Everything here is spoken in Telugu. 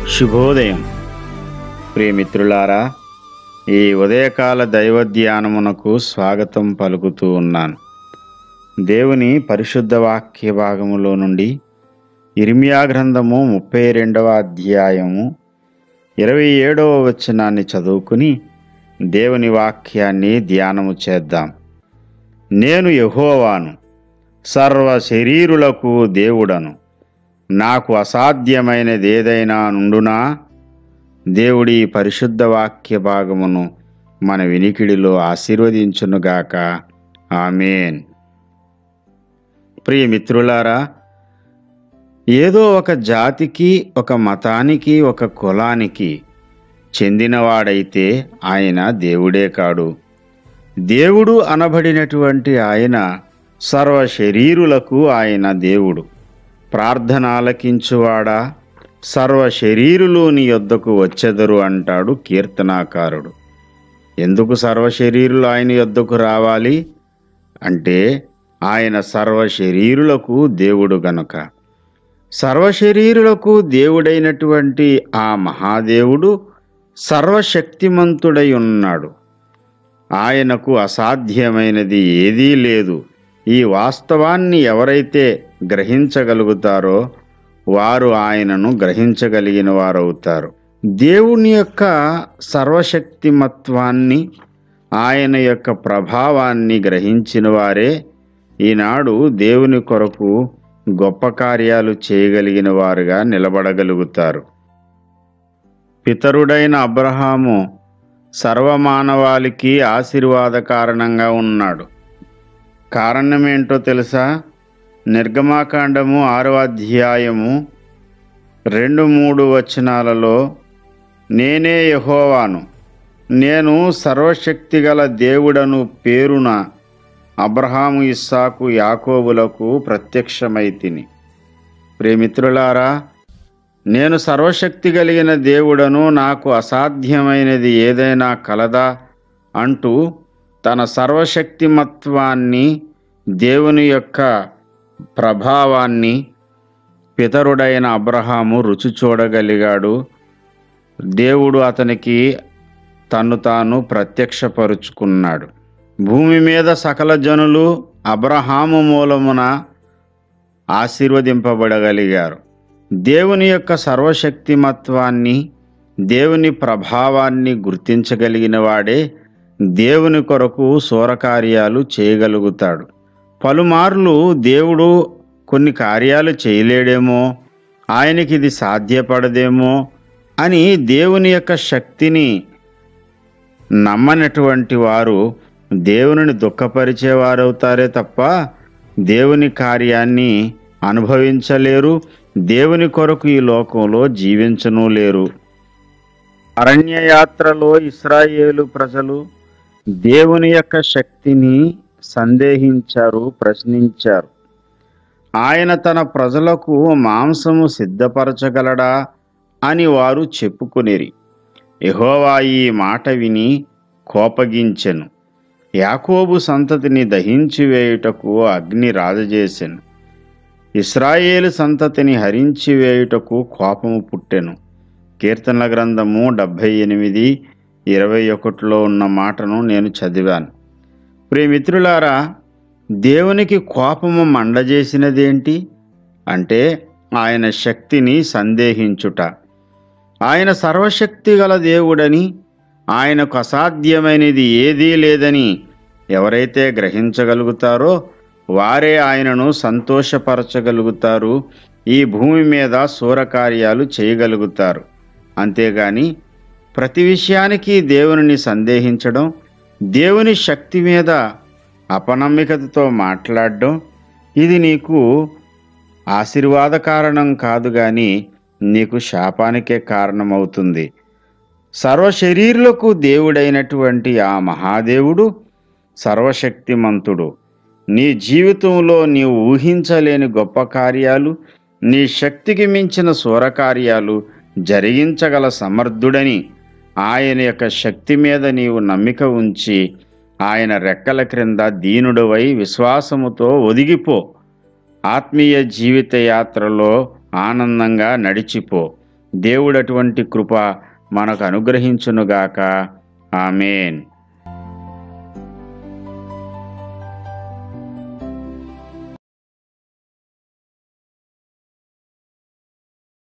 శుభోదయం ప్రియమిత్రులారా ఈ ఉదయకాల దైవ ధ్యానమునకు స్వాగతం పలుకుతూ ఉన్నాను దేవుని పరిశుద్ధ వాక్య భాగములో నుండి ఇర్మియా గ్రంథము ముప్పై రెండవ అధ్యాయము ఇరవై ఏడవ వచనాన్ని చదువుకుని దేవుని వాక్యాన్ని ధ్యానము చేద్దాం నేను యెహోవాను సర్వ శరీరులకు దేవుడను నాకు అసాధ్యమైనది ఏదైనా నుండునా దేవుడి ఈ పరిశుద్ధ వాక్య భాగమును మన వినికిడిలో ఆశీర్వదించునుగాక ఆమెన్ ప్రియమిత్రులారా ఏదో ఒక జాతికి ఒక మతానికి ఒక కులానికి చెందినవాడైతే ఆయన దేవుడే కాడు దేవుడు అనబడినటువంటి ఆయన సర్వ శరీరులకు ఆయన దేవుడు ప్రార్థన ఆలకించువాడా సర్వ శరీరులు నీ యొద్దకు వచ్చెదరు అంటాడు కీర్తనాకారుడు ఎందుకు సర్వ శరీరులు ఆయన యొద్దకు రావాలి అంటే ఆయన సర్వ శరీరులకు దేవుడు గనుక సర్వ శరీరులకు దేవుడైనటువంటి ఆ మహాదేవుడు సర్వశక్తిమంతుడై ఉన్నాడు ఆయనకు అసాధ్యమైనది ఏదీ లేదు ఈ వాస్తవాన్ని ఎవరైతే గ్రహించగలుగుతారో వారు ఆయనను గ్రహించగలిగిన వారవుతారు దేవుని యొక్క సర్వశక్తిమత్వాన్ని ఆయన యొక్క ప్రభావాన్ని గ్రహించిన వారే ఈనాడు దేవుని కొరకు గొప్ప కార్యాలు చేయగలిగిన వారుగా నిలబడగలుగుతారు పితరుడైన అబ్రహాము సర్వమానవాళికి ఆశీర్వాద కారణంగా ఉన్నాడు కారణమేంటో తెలుసా నిర్గమాకాండము ఆరవ అధ్యాయము రెండు మూడు వచనాలలో నేనే యహోవాను నేను సర్వశక్తిగల దేవుడను పేరున అబ్రహాము ఇస్సాకు యాకోబులకు ప్రత్యక్షమైతిని ప్రేమిత్రులారా నేను సర్వశక్తి కలిగిన దేవుడను నాకు అసాధ్యమైనది ఏదైనా కలదా అంటూ తన సర్వశక్తిమత్వాన్ని దేవుని యొక్క ప్రభావాన్ని పితరుడైన అబ్రహాము రుచి చూడగలిగాడు దేవుడు అతనికి తన్ను తాను ప్రత్యక్షపరుచుకున్నాడు భూమి మీద సకల జనులు అబ్రహాము మూలమున ఆశీర్వదింపబడగలిగారు దేవుని యొక్క సర్వశక్తిమత్వాన్ని దేవుని ప్రభావాన్ని గుర్తించగలిగిన వాడే దేవుని కొరకు సూరకార్యాలు చేయగలుగుతాడు పలుమార్లు దేవుడు కొన్ని కార్యాలు చేయలేడేమో ఆయనకి ఇది సాధ్యపడదేమో అని దేవుని యొక్క శక్తిని నమ్మనటువంటి వారు దేవునిని దుఃఖపరిచేవారవుతారే తప్ప దేవుని కార్యాన్ని అనుభవించలేరు దేవుని కొరకు ఈ లోకంలో జీవించను లేరు అరణ్యయాత్రలో ఇస్రాయేలు ప్రజలు దేవుని యొక్క శక్తిని సందేహించారు ప్రశ్నించారు ఆయన తన ప్రజలకు మాంసము సిద్ధపరచగలడా అని వారు చెప్పుకొనిరి యెహోవా ఈ మాట విని కోపగించెను యాకోబు సంతతిని దహించి వేయుటకు అగ్ని రాజజేసెను ఇస్రాయేలు సంతతిని హరించి వేయుటకు కోపము పుట్టెను కీర్తనల గ్రంథము డెబ్భై ఎనిమిది ఇరవై ఒకటిలో ఉన్న మాటను నేను చదివాను ప్రియమిత్రులారా దేవునికి కోపము మండజేసినదేంటి అంటే ఆయన శక్తిని సందేహించుట ఆయన సర్వశక్తి గల దేవుడని ఆయనకు అసాధ్యమైనది ఏదీ లేదని ఎవరైతే గ్రహించగలుగుతారో వారే ఆయనను సంతోషపరచగలుగుతారు ఈ భూమి మీద సూరకార్యాలు చేయగలుగుతారు అంతేగాని ప్రతి విషయానికి దేవునిని సందేహించడం దేవుని శక్తి మీద అపనమ్మికతతో మాట్లాడడం ఇది నీకు ఆశీర్వాద కారణం కాదు కానీ నీకు శాపానికే కారణమవుతుంది సర్వశరీరులకు దేవుడైనటువంటి ఆ మహాదేవుడు సర్వశక్తిమంతుడు నీ జీవితంలో నీవు ఊహించలేని గొప్ప కార్యాలు నీ శక్తికి మించిన సూరకార్యాలు జరిగించగల సమర్థుడని ఆయన యొక్క శక్తి మీద నీవు నమ్మిక ఉంచి ఆయన రెక్కల క్రింద దీనుడవై విశ్వాసముతో ఒదిగిపో ఆత్మీయ జీవిత యాత్రలో ఆనందంగా నడిచిపో దేవుడు అటువంటి కృప మనకు అనుగ్రహించునుగాక ఆమెన్